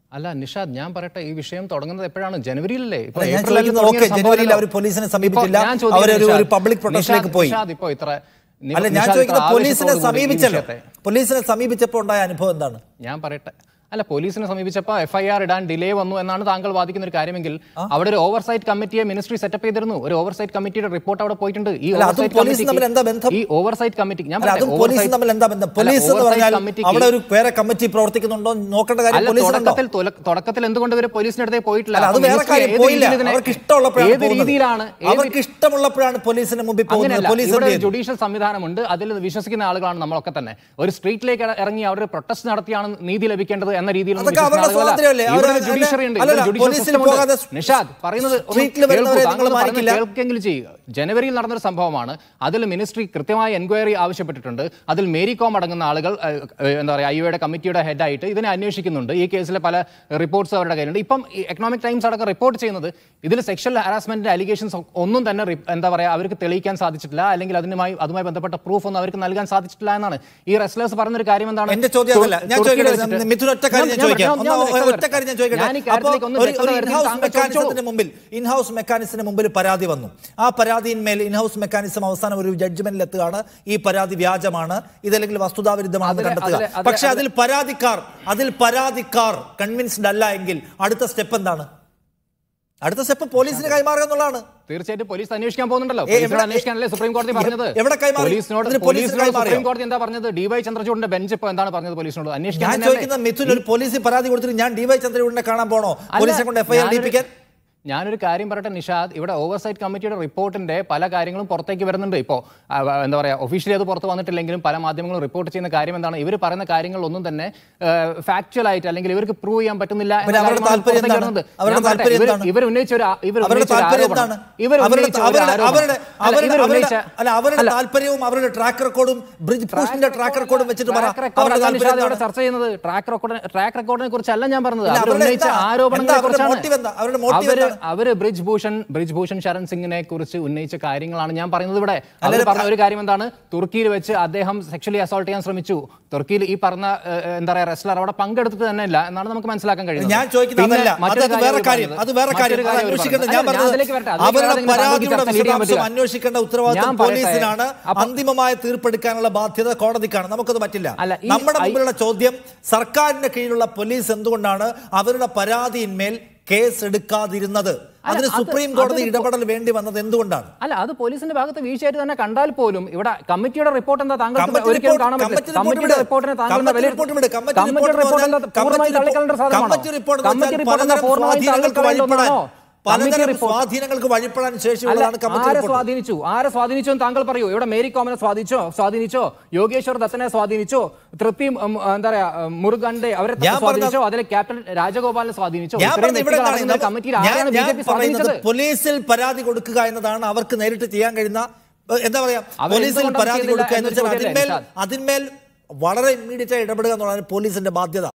അല്ല നിഷാദ് ഞാൻ പറയട്ടെ ഈ വിഷയം തുടങ്ങുന്നത് എപ്പോഴാണ് ജനുവരിയിലല്ലേ ഇപ്പൊ അല്ല, ഞാൻ ഏപ്രിലിൽ ചോദിക്കുന്നത് തുടങ്ങിയ ഓക്കേ, ജനുവരിയിൽ സംഭവമല്ലല്ലോ. അവർ പോലീസിനെ ഇപ്പൊ സമീപിച്ചില്ല. ഞാൻ ചോദിക്കുന്നത് അവരൊരു- ഒരു നിഷാദ്, public protestലേക്ക് നിഷാദ്, പോയി. നിഷാദ് ഇപ്പൊ ഇത്ര നി- അല്ല ഞാൻ നിഷാദ് ഇത്ര ചോദിക്കുന്നത് പോലീസിനെ ആവേശത്തോടു കൂടി ഈ സമീപിച്ചല്ലോ വിഷയത്തെ- പോലീസിനെ സമീപിച്ചപ്പോൾ ഉണ്ടായ അനുഭവം എന്താണ് ഞാൻ പറയട്ടെ അല്ല പോലീസിനെ സമീപിച്ചപ്പോൾ എഫ്ഐആർ ഇടാൻ ഡിലേ വന്നു എന്നാണ് താങ്കൾ വാദിക്കുന്ന ഒരു കാര്യമെങ്കിൽ അവിടെ ഒരു ഓവർസൈറ്റ് കമ്മിറ്റിയെ മിനിസ്ട്രി സെറ്റപ്പ് ചെയ്തിരുന്നു ഒരു ഓവർസൈറ്റ് കമ്മിറ്റിയുടെ റിപ്പോർട്ട് അവിടെ പോയിട്ടുണ്ട് ഈ അല്ല, അതും oversight പോലീസും committee- തമ്മിൽ എന്താ ബന്ധം? ഈ ഓവർസൈറ്റ് കമ്മിറ്റി ഞാൻ അല്ല പറയട്ടെ, അതും പോലീസും oversight- തമ്മിൽ എന്താ ബന്ധം അല്ല, പോലീസ് എന്ന് oversight പറഞ്ഞാൽ committeeക്ക് അവിടെ ഒരു വേറെ കമ്മിറ്റി പ്രവർത്തിക്കുന്നുണ്ടോ എന്ന് നോക്കേണ്ട കാര്യം അല്ല പോലീസിനുണ്ടോ തുടക്കത്തിൽ തുല- തുടക്കത്തിൽ എന്തുകൊണ്ട് ഇവര് പോലീസിന്റെ അടുത്തേക്ക് പോയിട്ടില്ല അല്ല അത് അപ്പൊ വേറെ മിനിസ്ട്രി കാര്യം ഏത് പോയില്ല രീതിയിൽ ഇതിനെ- അവർക്ക് ഇഷ്ടമുള്ളപ്പോഴാണ് ഏത് പോകുന്നത്. രീതിയിലാണ് ഏത് അവർക്ക് ഇഷ്ടമുള്ളപ്പോഴാണ് പോലീസിന് മുമ്പിൽ പോകുന്നത് അങ്ങനെയല്ല പോലീസ് ഇവിടെ എന്ത് ഒരു ചെയ്തു? ജുഡീഷ്യൽ സംവിധാനമുണ്ട് അതിൽ വിശ്വസിക്കുന്ന ആളുകളാണ് നമ്മളൊക്കെ തന്നെ ഒരു സ്ട്രീറ്റിലേക്ക് ഇറ- ഇറങ്ങി അവർ പ്രൊട്ടസ്റ്റ് നടത്തിയാണ് നീതി ലഭിക്കേണ്ടത് എന്ന രീതിയിൽ അതൊക്കെ അവരുടെ സ്വാതന്ത്ര്യമല്ലേ? അവര് ജുഡീഷ്യറി ഉണ്ട് അല്ലല്ല, ഇവിടെ judicial പോലീസിൽ system ഉണ്ട്. പോകാതെ നിഷാദ് പറയുന്നത് ഒന്ന് സ്ട്രീറ്റിൽ കേൾക്കൂ, വരുന്നവരെ താങ്കൾ നിങ്ങൾ പറയുന്നത് മാനിക്കില്ല. കേൾക്കെങ്കിലും ചെയ്യുക ജനുവരിയിൽ നടന്നൊരു സംഭവമാണ് അതിൽ മിനിസ്ട്രി കൃത്യമായ എൻക്വയറി ആവശ്യപ്പെട്ടിട്ടുണ്ട് അതിൽ മേരി കോം അടങ്ങുന്ന ആളുകൾ ഏഹ്, ഏഹ്, എന്താ പറയുക ഐയുടെ കമ്മിറ്റിയുടെ ഹെഡായിട്ട് ഇതിനെ അന്വേഷിക്കുന്നുണ്ട് ഈ കേസിലെ പല റിപ്പോർട്ട്സ് അവരുടെ കയ്യിലുണ്ട് ഇപ്പം എക്കണോമിക് ടൈംസ് അടക്കം റിപ്പോർട്ട് ചെയ്യുന്നത് ഇതിൽ സെക്ഷൽ ഹാരാസ്മെന്റിന്റെ അലിഗേഷൻസ് ഒന്നും തന്നെ റി- എന്താ പറയുക അവർക്ക് തെളിയിക്കാൻ സാധിച്ചിട്ടില്ല അല്ലെങ്കിൽ അതിനുമായി അതുമായി ബന്ധപ്പെട്ട പ്രൂഫ് ഒന്നും അവർക്ക് നൽകാൻ സാധിച്ചിട്ടില്ല എന്നാണ് ഈ റെസ്ലേഴ്സ് പറഞ്ഞൊരു കാര്യം എന്താണ് എന്റെ ചോദ്യം അതല്ല ഞാൻ തുർക്കിയിൽ ചോദിക്കട്ടെ വെച്ചിട്ട് മിഥുൻ ഒറ്റ കാര്യം ഞാൻ ഞാൻ- ചോദിക്കാം ഞാൻ- ഒന്ന് ഞാൻ വ്യക്തത ഒറ്റ കാര്യം ഞാൻ ചോദിക്കട്ടെ ഞാൻ ഈ അപ്പോൾ കാര്യത്തിലേക്ക് ഒന്ന് ഒരു വ്യക്തത വരുത്തി ഇൻഹൗസ് താങ്കൾ മെക്കാനിസത്തിന് ചോദിച്ചോളൂ. മുമ്പിൽ ഇൻഹൗസ് മെക്കാനിസത്തിന് മുമ്പിൽ പരാതി വന്നു ആ പരാതിയിന്മേൽ ഇൻഹൗസ് മെക്കാനിസം അവസാനം ഒരു ജഡ്ജ്മെന്റിൽ എത്തുകയാണ് ഈ പരാതി വ്യാജമാണ് ഇതല്ലെങ്കിൽ വസ്തുതാവിരുദ്ധമാണെന്ന് അതില്- കണ്ടെത്തുക അതില്- അതില്- പക്ഷെ അതിൽ പരാതിക്കാർ അതിൽ പരാതിക്കാർ കൺവിൻസ്ഡ് അല്ല എങ്കിൽ അടുത്ത സ്റ്റെപ്പ് എന്താണ് അടുത്ത സ്റ്റെപ്പ് പോലീസിന് കൈമാറുക എന്നുള്ളതാണ് തീർച്ചയായിട്ടും പോലീസ് അന്വേഷിക്കാൻ പോകുന്നുണ്ടല്ലോ ഏ, പോലീസിനോട് എവിടെ- അന്വേഷിക്കാനല്ലേ സുപ്രീം കോടതി എ- പറഞ്ഞത് എവിടെ കൈമാറി? പോലീസിനോട് ഇതിന് പോലീസിന് പോലീസിനോട് കൈമാറിയോ? സുപ്രീം കോടതി എന്താ പറഞ്ഞത് ഡിവൈ ചന്ദ്രചൂഡിന്റെ ബെഞ്ച് ഇപ്പൊ എന്താണ് പറഞ്ഞത് പോലീസിനോട് അന്വേഷിക്കാൻ ഞാൻ തന്നെയല്ലേ? ചോദിക്കുന്ന മിഥുൻ ഒരു പോലീസിൽ പരാതി കൊടുത്തിട്ട് ഞാൻ ഡിവൈ ചന്ദ്രചൂഡിനെ കാണാൻ പോണോ അല്ല, പോലീസിനെ കൊണ്ട് എഫ്ഐആർ ഞാനൊരു- ഡീപ്പിക്കാൻ ഞാനൊരു കാര്യം പറയട്ടെ നിഷാദ് ഇവിടെ ഓവർസൈറ്റ് കമ്മിറ്റിയുടെ റിപ്പോർട്ടിന്റെ പല കാര്യങ്ങളും പുറത്തേക്ക് വരുന്നുണ്ട് ഇപ്പോൾ എന്താ പറയുക ഒഫീഷ്യലി അത് പുറത്ത് വന്നിട്ടില്ലെങ്കിലും പല മാധ്യമങ്ങളും റിപ്പോർട്ട് ചെയ്യുന്ന കാര്യം എന്താണ് ഇവർ പറയുന്ന കാര്യങ്ങളൊന്നും തന്നെ ഫാക്ച്വൽ ആയിട്ട് അല്ലെങ്കിൽ ഇവർക്ക് പ്രൂവ് ചെയ്യാൻ പറ്റുന്നില്ല എന്ന പിന്നെ അവരുടെ കാര്യമാണ് താല്പര്യം പുറത്തേക്ക് എന്താണ്? വരുന്നത്. അവരുടെ ഞാൻ പറയട്ടെ, താല്പര്യം ഇവർ- എന്താണ്? ഇവർ ഉന്നയിച്ച ഒരു ആ- ഇവർ അവരുടെ ഉന്നയിച്ച ഒരു താല്പര്യം ആരോപണം. എന്താണ് ഇവർ അവരുടെ ഉന്നയിച്ച ഒരു അവരുടെ ആരോപണം. അവരുടെ അല്ല, അവരുടെ ഇവർ അവരുടെ ഉന്നയിച്ച- അല്ല അവരുടെ അല്ല, താല്പര്യവും അവരുടെ ട്രാക്ക് റെക്കോർഡും ബ്രിഡ്ജ് ഭൂഷണിന്റെ ട്രാക്ക് റെക്കോർഡും വെച്ചിട്ട് പറ ട്രാക്ക് റെക്കോർഡ് അവരുടെ അല്ല താല്പര്യം നിഷാദ് ഇവിടെ എന്താണ്? ചർച്ച ചെയ്യുന്നത് ട്രാക്ക് റെക്കോർഡ് ട്രാക്ക് റെക്കോർഡിനെ കുറിച്ചല്ല ഞാൻ പറഞ്ഞത് പിന്നെ അവർ അവരുടെ ഉന്നയിച്ച എന്താ? ആരോപണങ്ങളെ എന്താ അവരുടെ കുറിച്ചാണ് motive എന്താ? അവരുടെ motive അവര് എന്താണ്? അവര് ബ്രിജ് ഭൂഷൺ ബ്രിജ് ഭൂഷൺ ശരൺ സിംഗിനെ കുറിച്ച് ഉന്നയിച്ച കാര്യങ്ങളാണ് ഞാൻ പറയുന്നത് ഇവിടെ അവർ അല്ലല്ല, പറഞ്ഞ ഒരു കാര്യം എന്താണ് തുർക്കിയിൽ വെച്ച് അദ്ദേഹം സെക്ഷലി അസോൾട്ട് ചെയ്യാൻ ശ്രമിച്ചു തുർക്കിയിൽ ഈ പറഞ്ഞ ഏഹ്, എന്താ പറയാ റെസ്ലർ അവിടെ പങ്കെടുത്തിട്ട് തന്നെ ഇല്ല എന്നാണ് നമുക്ക് മനസ്സിലാക്കാൻ കഴിയുന്നത് ഞാൻ ചോദിക്കുന്നത് പിന്നെ അതല്ല അത് മറ്റൊരു അത് വേറെ അവർ കാര്യം പറഞ്ഞത്. അത് വേറെ കാര്യം മറ്റൊരു അത് അവർ അന്വേഷിക്കേണ്ടത് പറഞ്ഞത്. ഞാൻ അല്ല, പറഞ്ഞത് അതിലേക്ക് വരട്ടെ. അതിലേക്ക് അവരുടെ വരാതെ ഇങ്ങനെ താങ്കൾക്ക് പരാതിയുടെ ചർച്ച lead ചെയ്യാൻ വിശദാംശം പറ്റില്ല. അന്വേഷിക്കേണ്ട ഉത്തരവാദിത്വം ഞാൻ പറയട്ടെ. പോലീസിനാണ് അപ്പൊ- അന്തിമമായ തീർപ്പെടുക്കാനുള്ള ബാധ്യത കോടതിക്കാണ് നമുക്കത് പറ്റില്ല അല്ല, ഈ നമ്മുടെ ഐ- മുമ്പിലുള്ള ചോദ്യം സർക്കാരിന്റെ കീഴിലുള്ള പോലീസ് എന്തുകൊണ്ടാണ് അവരുടെ പരാതിയിന്മേൽ കേസ് എടുക്കാതിരുന്നത് അതിന് അത് സുപ്രീം കോടതി അതൊരു- ഇടപെടൽ വേണ്ടി വന്നത് എന്തുകൊണ്ടാണ് അല്ല അത് പോലീസിന്റെ ഭാഗത്ത് വീഴ്ചയായിട്ട് തന്നെ കണ്ടാൽ പോലും ഇവിടെ കമ്മിറ്റിയുടെ റിപ്പോർട്ട് എന്താ താങ്കൾക്ക് കമ്മിറ്റി ഒരിക്കലും report- കാണാൻ പറ്റില്ല കമ്മിറ്റി report കമ്മിറ്റിയുടെ വിട്. റിപ്പോർട്ടിനെ താങ്കൾ കമ്മിറ്റി വിലയിരുത്ത- report വിട്. കമ്മിറ്റി കമ്മിറ്റി report റിപ്പോർട്ട് എന്ന് എന്താ പറഞ്ഞാൽ പൂർണ്ണമായി കമ്മിറ്റി തള്ളിക്കളയേണ്ട report- സാധനമാണോ കമ്മിറ്റി report എന്ന് കമ്മിറ്റി വെച്ചാൽ റിപ്പോർട്ട് എന്താ പലതരം പൂർണ്ണമായി സ്വാധീനങ്ങൾക്ക് തള്ളിക്കളയേണ്ട വഴിപ്പെടാൻ ഒന്നാണോ കമ്മിറ്റി പലതരം റിപ്പോർട്ട് സ്വാധീനങ്ങൾക്ക് വഴിപ്പെടാൻ ശേഷിയുള്ളതാണ് അല്ല കമ്മിറ്റി ആരെ report. സ്വാധീനിച്ചു ആരെ സ്വാധീനിച്ചു എന്ന് താങ്കൾ പറയൂ ഇവിടെ മേരി കോമനെ സ്വാധീനിച്ചോ സ്വാധീനിച്ചോ യോഗേശ്വർ ദത്തനെ സ്വാധീനിച്ചോ തൃപ്തി ഉം, എന്താ പറയാ ഉം, മുരുകന്റെ അവരെ ഞാൻ പറഞ്ഞ- സ്വാധീനിച്ചോ അതിലെ ക്യാപ്റ്റൻ രാജഗോപാലിനെ സ്വാധീനിച്ചോ ഞാൻ ഇത്രയും പറഞ്ഞത് ഇവിടെ വ്യക്തികൾ എന്താണ്? അടങ്ങുന്ന കമ്മിറ്റിയിൽ ഞാൻ- ആരെയാണ് ബി ഞാൻ ജെ പി പറയുന്നത് സ്വാധീനിച്ചത് പോലീസിൽ പരാതി കൊടുക്കുക എന്നതാണ് അവർക്ക് നേരിട്ട് ചെയ്യാൻ കഴിയുന്ന ഏഹ്, എന്താ പറയാ അവർ പോലീസിൽ എന്തുകൊണ്ടാണ് പരാതി ചെയ്തില്ല കൊടുക്കുക എന്ന് എന്നൊരു വെച്ചാൽ ചോദ്യമല്ലേ, അതിന്മേൽ നിഷാദ്? അതിന്മേൽ വളരെ ഇമ്മീഡിയറ്റ് ആയി ഇടപെടുക എന്നുള്ളതാണ് പോലീസിന്റെ ബാധ്യത